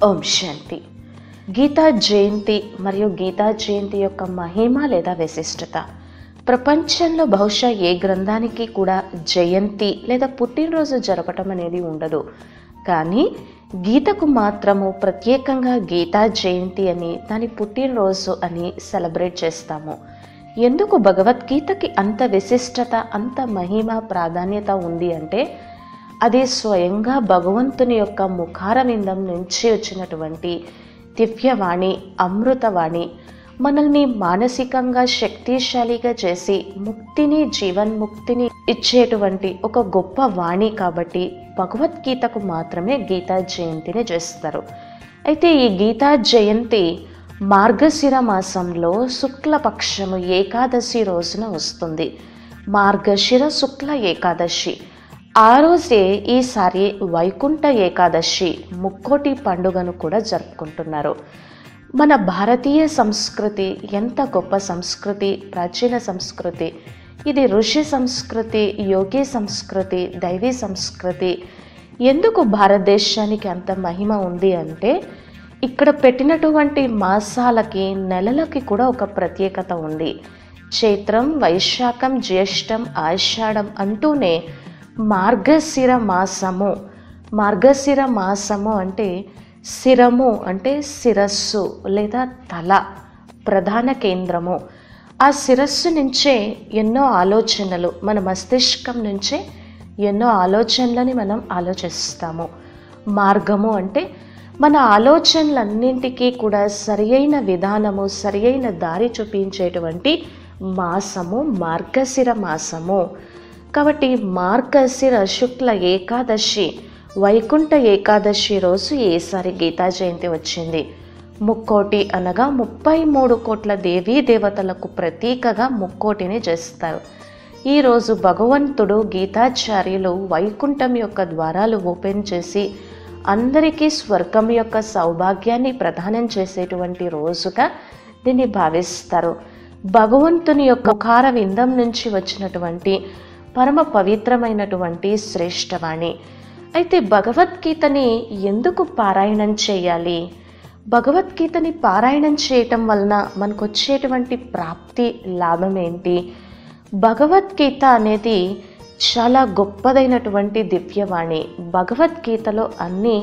ఓం శాంతి గీతా జయంతి మరియు గీతా జయంతి యొక్క మహిమ లేదా విశిష్టత ప్రపంచంలో బహుశా ఏ గ్రంథానికి కూడా జయంతి లేదా పుట్టినరోజు జరపటం అనేది ఉండదు కానీ గీతకు మాత్రము ప్రత్యేకంగా గీతా జయంతి అని దాని పుట్టినరోజు అని సెలబ్రేట్ చేస్తాము ఎందుకు భగవద్గీతకి అంత విశిష్టత అంత మహిమ ప్రాధాన్యత ఉంది అంటే అది స్వయంగా భగవంతుని యొక్క ముఖారవిందం నుంచి వచ్చినటువంటి దివ్యవాణి అమృతవాణి మనల్ని మానసికంగా శక్తిశాలిగా చేసి ముక్తిని జీవన్ముక్తిని ఇచ్చేటువంటి ఒక గొప్ప వాణి కాబట్టి భగవద్గీతకు మాత్రమే గీతా జయంతిని చేస్తారు అయితే ఈ గీతా జయంతి మార్గశిర మాసంలో శుక్లపక్షము ఏకాదశి రోజున వస్తుంది మార్గశిర శుక్ల ఏకాదశి ఆ రోజే ఈసారి వైకుంఠ ఏకాదశి ముక్కోటి పండుగను కూడా జరుపుకుంటున్నారు మన భారతీయ సంస్కృతి ఎంత గొప్ప సంస్కృతి ప్రాచీన సంస్కృతి ఇది ఋషి సంస్కృతి యోగి సంస్కృతి దైవీ సంస్కృతి ఎందుకు భారతదేశానికి అంత మహిమ ఉంది అంటే ఇక్కడ పెట్టినటువంటి మాసాలకి నెలలకి కూడా ఒక ప్రత్యేకత ఉంది చైత్రం వైశాఖం జ్యేష్టం ఆషాఢం అంటూనే మార్గశిర మాసము మార్గశిర మాసము అంటే శిరము అంటే శిరస్సు లేదా తల ప్రధాన కేంద్రము ఆ శిరస్సు నుంచే ఎన్నో ఆలోచనలు మన మస్తిష్కం నుంచే ఎన్నో ఆలోచనలని మనం ఆలోచిస్తాము మార్గము అంటే మన ఆలోచనలన్నింటికీ కూడా సరియైన విధానము సరియైన దారి చూపించేటువంటి మాసము మార్గశిర మాసము కాబట్టి మార్గశిర శుక్ల ఏకాదశి వైకుంఠ ఏకాదశి రోజు ఏసారి గీతా జయంతి వచ్చింది ముక్కోటి అనగా ముప్పై మూడు కోట్ల దేవీ దేవతలకు ప్రతీకగా ముక్కోటిని చేస్తారు ఈరోజు భగవంతుడు గీతాచార్యులు వైకుంఠం యొక్క ద్వారాలు ఓపెన్ చేసి అందరికీ స్వర్గం యొక్క సౌభాగ్యాన్ని ప్రదానం చేసేటువంటి రోజుగా దీన్ని భావిస్తారు భగవంతుని యొక్క ముఖార విందం నుంచి వచ్చినటువంటి పరమ పవిత్రమైనటువంటి శ్రేష్టవాణి అయితే భగవద్గీతని ఎందుకు పారాయణం చేయాలి భగవద్గీతని పారాయణం చేయటం వలన మనకు వచ్చేటువంటి ప్రాప్తి లాభం ఏంటి భగవద్గీత అనేది చాలా గొప్పదైనటువంటి దివ్యవాణి భగవద్గీతలో అన్నీ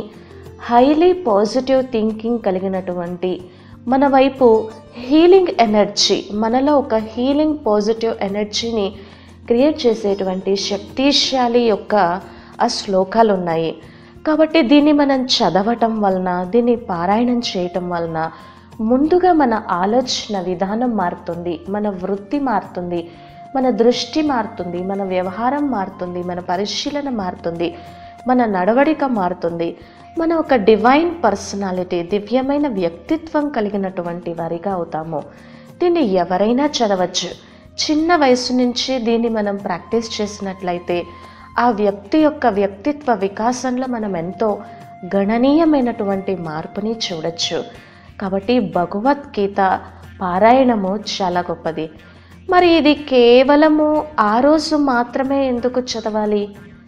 హైలీ పాజిటివ్ థింకింగ్ కలిగినటువంటి మన వైపు హీలింగ్ ఎనర్జీ మనలో ఒక హీలింగ్ పాజిటివ్ ఎనర్జీని క్రియేట్ చేసేటువంటి శక్తిశాలి యొక్క ఆ శ్లోకాలు ఉన్నాయి కాబట్టి దీన్ని మనం చదవటం వలన దీన్ని పారాయణం చేయటం వలన ముందుగా మన ఆలోచన విధానం మారుతుంది మన వృత్తి మారుతుంది మన దృష్టి మారుతుంది మన వ్యవహారం మారుతుంది మన పరిశీలన మారుతుంది మన నడవడిక మారుతుంది మన ఒక డివైన్ పర్సనాలిటీ దివ్యమైన వ్యక్తిత్వం కలిగినటువంటి వారిగా అవుతాము దీన్ని ఎవరైనా చదవచ్చు చిన్న వయసు నుంచి దీన్ని మనం ప్రాక్టీస్ చేసినట్లయితే ఆ వ్యక్తి యొక్క వ్యక్తిత్వ వికాసంలో మనం ఎంతో గణనీయమైనటువంటి మార్పుని చూడొచ్చు కాబట్టి భగవద్గీత పారాయణము చాలా గొప్పది మరి ఇది కేవలము ఆ రోజు మాత్రమే ఎందుకు చదవాలి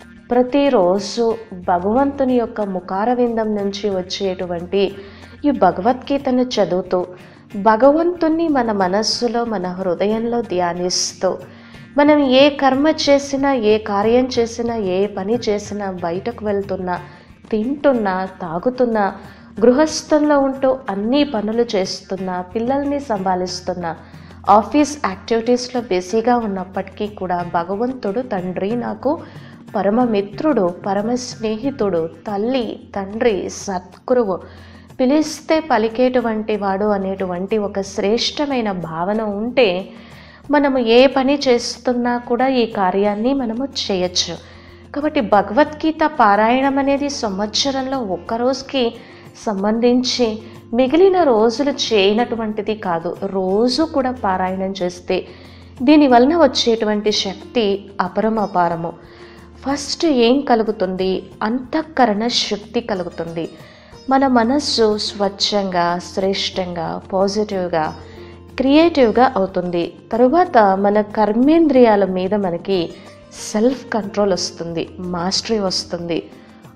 ప్రతిరోజు భగవంతుని యొక్క ముఖారవిందం నుంచి వచ్చేటువంటి ఈ భగవద్గీతను చదువుతూ భగవంతుణ్ణి మన మనస్సులో మన హృదయంలో ధ్యానిస్తూ మనం ఏ కర్మ చేసినా ఏ కార్యం చేసినా ఏ పని చేసినా బయటకు వెళ్తున్నా తింటున్నా తాగుతున్నా గృహస్థంలో ఉంటూ అన్ని పనులు చేస్తున్నా పిల్లల్ని సంభాలిస్తున్నా ఆఫీస్ యాక్టివిటీస్లో బిజీగా ఉన్నప్పటికీ కూడా భగవంతుడు తండ్రి నాకు పరమ మిత్రుడు పరమ స్నేహితుడు తల్లి తండ్రి సద్గురువు పిలిస్తే పలికేటువంటి వాడు అనేటువంటి ఒక శ్రేష్టమైన భావన ఉంటే మనము ఏ పని చేస్తున్నా కూడా ఈ కార్యాన్ని మనము చేయొచ్చు కాబట్టి భగవద్గీత పారాయణం అనేది సంవత్సరంలో ఒక్క రోజుకి సంబంధించి మిగిలిన రోజులు చేయనటువంటిది కాదు రోజు కూడా పారాయణం చేస్తే దీని వలన వచ్చేటువంటి శక్తి అపరం అపారము ఫస్ట్ ఏం కలుగుతుంది అంతఃకరణ శక్తి కలుగుతుంది మన మనస్సు స్వచ్ఛంగా శ్రేష్టంగా పాజిటివ్గా క్రియేటివ్గా అవుతుంది తరువాత మన కర్మేంద్రియాల మీద మనకి సెల్ఫ్ కంట్రోల్ వస్తుంది మాస్టరీ వస్తుంది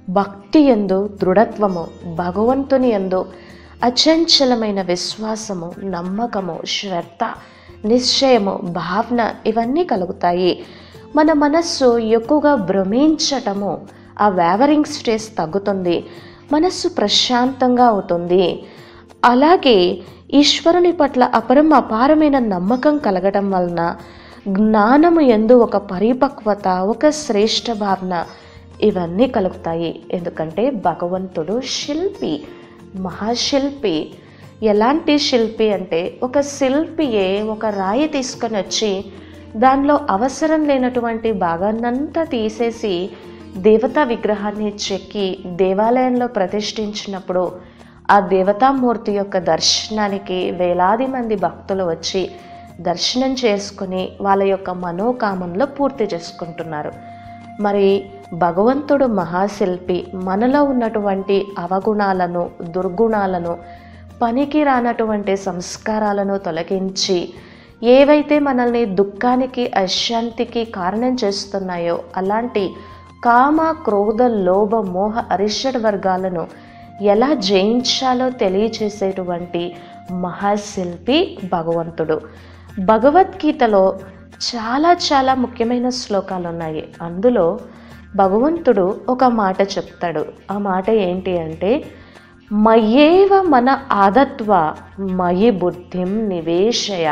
భక్తి ఎందు దృఢత్వము భగవంతుని ఎందు అచంచలమైన విశ్వాసము నమ్మకము శ్రద్ధ నిశ్చయము భావన ఇవన్నీ కలుగుతాయి మన మనస్సు ఎక్కువగా భ్రమించటము ఆ వేవరింగ్ స్టేజ్ తగ్గుతుంది మనస్సు ప్రశాంతంగా అవుతుంది అలాగే ఈశ్వరుని పట్ల అపరం అపారమైన నమ్మకం కలగడం వలన జ్ఞానము ఎందు ఒక పరిపక్వత ఒక శ్రేష్ఠ భావన ఇవన్నీ కలుగుతాయి ఎందుకంటే భగవంతుడు శిల్పి మహాశిల్పి ఎలాంటి శిల్పి అంటే ఒక శిల్పియే ఒక రాయి తీసుకొని వచ్చి దానిలో అవసరం లేనటువంటి భాగాన్నంతా తీసేసి దేవతా విగ్రహాన్ని చెక్కి దేవాలయంలో ప్రతిష్ఠించినప్పుడు ఆ దేవతామూర్తి యొక్క దర్శనానికి వేలాది మంది భక్తులు వచ్చి దర్శనం చేసుకుని వాళ్ళ యొక్క మనోకామంలో పూర్తి చేసుకుంటున్నారు మరి భగవంతుడు మహాశిల్పి మనలో ఉన్నటువంటి అవగుణాలను దుర్గుణాలను పనికి రానటువంటి సంస్కారాలను తొలగించి ఏవైతే మనల్ని దుఃఖానికి అశాంతికి కారణం చేస్తున్నాయో అలాంటి కామ క్రోధ లోభ మోహ అరిషడ్ వర్గాలను ఎలా జయించాలో తెలియచేసేటువంటి మహాశిల్పి భగవంతుడు భగవద్గీతలో చాలా చాలా ముఖ్యమైన శ్లోకాలు ఉన్నాయి అందులో భగవంతుడు ఒక మాట చెప్తాడు ఆ మాట ఏంటి అంటే మయేవ మన ఆదత్వ మయి బుద్ధిం నివేశయ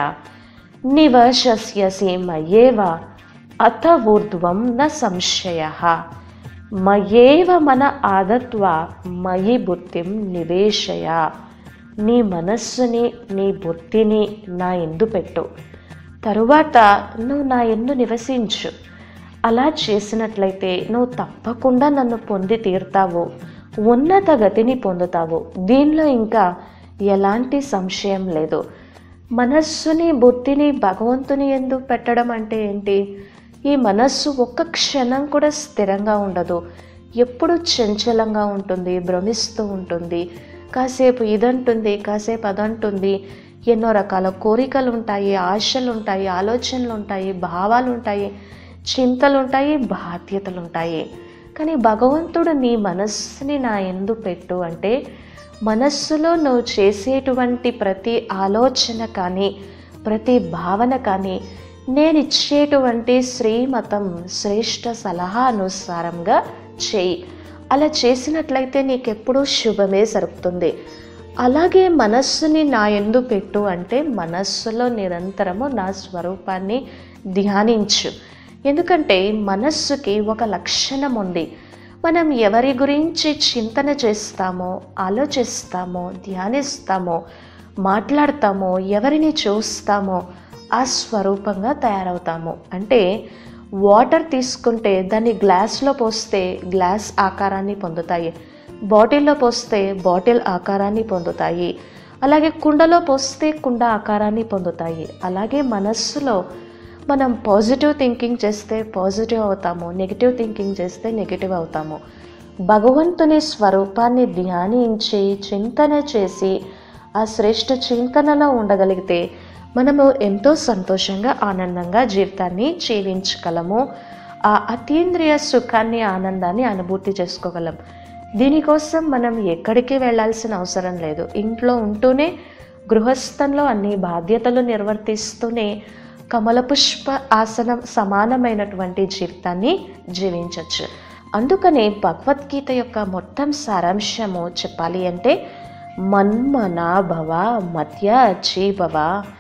నివశస్యసి మయేవ అత ఊర్ధ్వం న సంశయ మయేవ మన ఆదత్వ మయి బుద్ధిం నివేశయ నీ మనస్సుని నీ బుద్ధిని నా ఎందు పెట్టు తరువాత నువ్వు నా ఎందు నివసించు అలా చేసినట్లయితే నువ్వు తప్పకుండా నన్ను పొంది తీరుతావు ఉన్నత గతిని పొందుతావు దీనిలో ఇంకా ఎలాంటి సంశయం లేదు మనస్సుని బుద్ధిని భగవంతుని ఎందు పెట్టడం అంటే ఏంటి ఈ మనస్సు ఒక్క క్షణం కూడా స్థిరంగా ఉండదు ఎప్పుడు చంచలంగా ఉంటుంది భ్రమిస్తూ ఉంటుంది కాసేపు ఇదంటుంది కాసేపు అదంటుంది ఎన్నో రకాల కోరికలు ఉంటాయి ఆశలు ఉంటాయి ఆలోచనలు ఉంటాయి భావాలు ఉంటాయి చింతలు ఉంటాయి బాధ్యతలు ఉంటాయి కానీ భగవంతుడు నీ మనస్సుని నా ఎందు పెట్టు అంటే మనస్సులో నువ్వు చేసేటువంటి ప్రతి ఆలోచన కానీ ప్రతి భావన కానీ నేను ఇచ్చేటువంటి శ్రీమతం శ్రేష్ఠ సలహా అనుసారంగా చేయి అలా చేసినట్లయితే నీకెప్పుడూ శుభమే జరుగుతుంది అలాగే మనస్సుని నా ఎందు పెట్టు అంటే మనస్సులో నిరంతరము నా స్వరూపాన్ని ధ్యానించు ఎందుకంటే మనస్సుకి ఒక లక్షణం ఉంది మనం ఎవరి గురించి చింతన చేస్తామో ఆలోచిస్తామో ధ్యానిస్తామో మాట్లాడతామో ఎవరిని చూస్తామో ఆ స్వరూపంగా తయారవుతాము అంటే వాటర్ తీసుకుంటే దాన్ని గ్లాస్లో పోస్తే గ్లాస్ ఆకారాన్ని పొందుతాయి బాటిల్లో పోస్తే బాటిల్ ఆకారాన్ని పొందుతాయి అలాగే కుండలో పోస్తే కుండ ఆకారాన్ని పొందుతాయి అలాగే మనస్సులో మనం పాజిటివ్ థింకింగ్ చేస్తే పాజిటివ్ అవుతాము నెగిటివ్ థింకింగ్ చేస్తే నెగిటివ్ అవుతాము భగవంతుని స్వరూపాన్ని ధ్యానించి చింతన చేసి ఆ శ్రేష్ఠ చింతనలో ఉండగలిగితే మనము ఎంతో సంతోషంగా ఆనందంగా జీవితాన్ని జీవించగలము ఆ అతీంద్రియ సుఖాన్ని ఆనందాన్ని అనుభూతి చేసుకోగలం దీనికోసం మనం ఎక్కడికి వెళ్ళాల్సిన అవసరం లేదు ఇంట్లో ఉంటూనే గృహస్థంలో అన్ని బాధ్యతలు నిర్వర్తిస్తూనే కమలపుష్ప ఆసనం సమానమైనటువంటి జీవితాన్ని జీవించవచ్చు అందుకనే భగవద్గీత యొక్క మొత్తం సారాంశము చెప్పాలి అంటే మన్మనాభవ మధ్య అచీభవ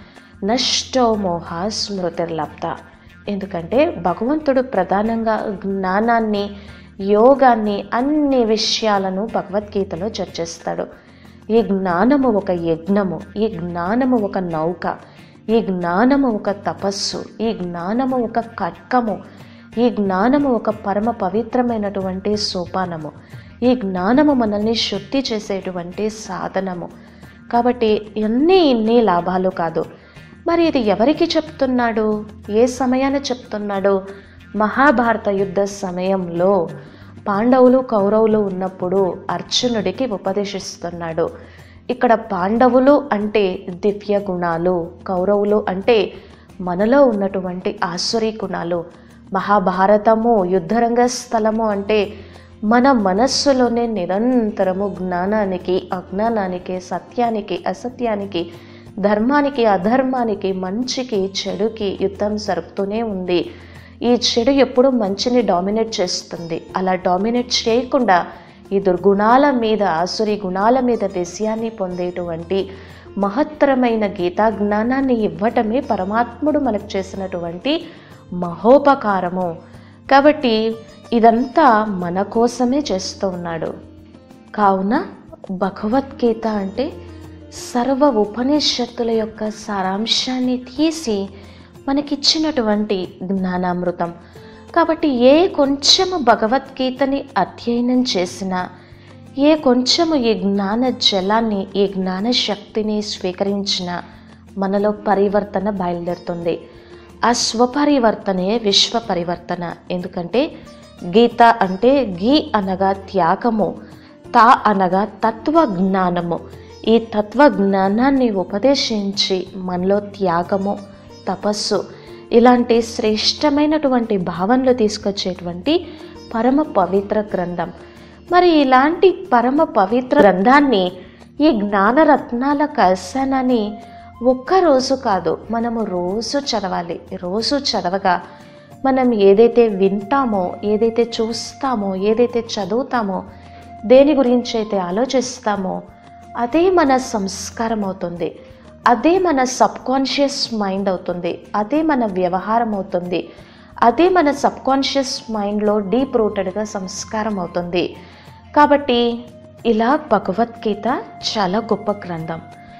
నష్టో మోహ స్మృతిర్లబ్ధ ఎందుకంటే భగవంతుడు ప్రధానంగా జ్ఞానాన్ని యోగాన్ని అన్ని విషయాలను భగవద్గీతలో చర్చిస్తాడు ఈ జ్ఞానము ఒక యజ్ఞము ఈ జ్ఞానము ఒక నౌక ఈ జ్ఞానము ఒక తపస్సు ఈ జ్ఞానము ఒక ఖడ్గము ఈ జ్ఞానము ఒక పరమ పవిత్రమైనటువంటి సోపానము ఈ జ్ఞానము మనల్ని శుద్ధి చేసేటువంటి సాధనము కాబట్టి ఎన్ని ఇన్ని లాభాలు కాదు మరి ఇది ఎవరికి చెప్తున్నాడు ఏ సమయాన చెప్తున్నాడు మహాభారత యుద్ధ సమయంలో పాండవులు కౌరవులు ఉన్నప్పుడు అర్జునుడికి ఉపదేశిస్తున్నాడు ఇక్కడ పాండవులు అంటే దివ్య గుణాలు కౌరవులు అంటే మనలో ఉన్నటువంటి ఆసురీ గుణాలు మహాభారతము యుద్ధరంగ స్థలము అంటే మన మనస్సులోనే నిరంతరము జ్ఞానానికి అజ్ఞానానికి సత్యానికి అసత్యానికి ధర్మానికి అధర్మానికి మంచికి చెడుకి యుద్ధం జరుపుతూనే ఉంది ఈ చెడు ఎప్పుడూ మంచిని డామినేట్ చేస్తుంది అలా డామినేట్ చేయకుండా ఈ దుర్గుణాల మీద ఆసురి గుణాల మీద విజయాన్ని పొందేటువంటి మహత్తరమైన గీతా జ్ఞానాన్ని ఇవ్వటమే పరమాత్ముడు మనకు చేసినటువంటి మహోపకారము కాబట్టి ఇదంతా మన కోసమే చేస్తూ ఉన్నాడు కావున భగవద్గీత అంటే సర్వ ఉపనిషత్తుల యొక్క సారాంశాన్ని తీసి మనకిచ్చినటువంటి జ్ఞానామృతం కాబట్టి ఏ కొంచెము భగవద్గీతని అధ్యయనం చేసినా ఏ కొంచెము ఈ జ్ఞాన జలాన్ని ఈ జ్ఞాన శక్తిని స్వీకరించిన మనలో పరివర్తన బయలుదేరుతుంది ఆ స్వపరివర్తనే విశ్వ పరివర్తన ఎందుకంటే గీత అంటే గీ అనగా త్యాగము తా అనగా తత్వ జ్ఞానము ఈ తత్వ జ్ఞానాన్ని ఉపదేశించి మనలో త్యాగము తపస్సు ఇలాంటి శ్రేష్టమైనటువంటి భావనలు తీసుకొచ్చేటువంటి పరమ పవిత్ర గ్రంథం మరి ఇలాంటి పరమ పవిత్ర గ్రంథాన్ని ఈ జ్ఞానరత్నాల కలశానని ఒక్కరోజు కాదు మనము రోజు చదవాలి రోజు చదవగా మనం ఏదైతే వింటామో ఏదైతే చూస్తామో ఏదైతే చదువుతామో దేని గురించి అయితే ఆలోచిస్తామో అదే మన సంస్కారం అవుతుంది అదే మన సబ్కాన్షియస్ మైండ్ అవుతుంది అదే మన వ్యవహారం అవుతుంది అదే మన సబ్కాన్షియస్ మైండ్లో డీప్ రూటెడ్గా సంస్కారం అవుతుంది కాబట్టి ఇలా భగవద్గీత చాలా గొప్ప గ్రంథం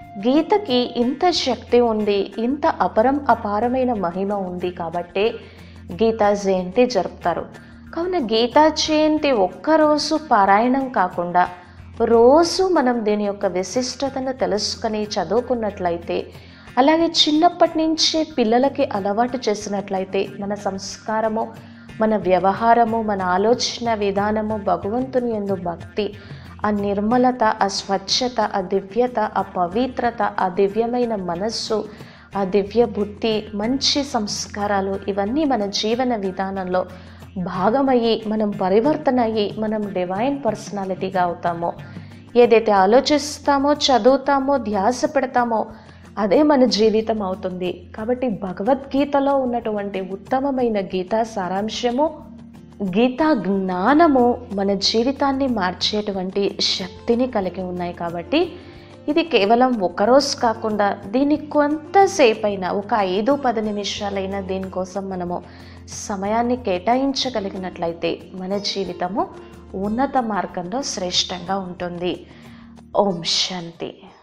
గీతకి ఇంత శక్తి ఉంది ఇంత అపరం అపారమైన మహిమ ఉంది కాబట్టే గీతా జయంతి జరుపుతారు కావున గీతా జయంతి ఒక్కరోజు పారాయణం కాకుండా రోజు మనం దీని యొక్క విశిష్టతను తెలుసుకొని చదువుకున్నట్లయితే అలాగే చిన్నప్పటి నుంచే పిల్లలకి అలవాటు చేసినట్లయితే మన సంస్కారము మన వ్యవహారము మన ఆలోచన విధానము భగవంతుని ఎందు భక్తి ఆ నిర్మలత ఆ స్వచ్ఛత ఆ దివ్యత ఆ పవిత్రత ఆ దివ్యమైన మనస్సు ఆ దివ్య బుద్ధి మంచి సంస్కారాలు ఇవన్నీ మన జీవన విధానంలో భాగమయ్యి మనం పరివర్తన అయ్యి మనం డివైన్ పర్సనాలిటీగా అవుతామో ఏదైతే ఆలోచిస్తామో చదువుతామో ధ్యాస పెడతామో అదే మన జీవితం అవుతుంది కాబట్టి భగవద్గీతలో ఉన్నటువంటి ఉత్తమమైన గీతా సారాంశము గీతా జ్ఞానము మన జీవితాన్ని మార్చేటువంటి శక్తిని కలిగి ఉన్నాయి కాబట్టి ఇది కేవలం ఒకరోజు కాకుండా దీన్ని కొంతసేపు అయినా ఒక ఐదు పది నిమిషాలైనా దీనికోసం మనము సమయాన్ని కేటాయించగలిగినట్లయితే మన జీవితము ఉన్నత మార్గంలో శ్రేష్టంగా ఉంటుంది ఓం శాంతి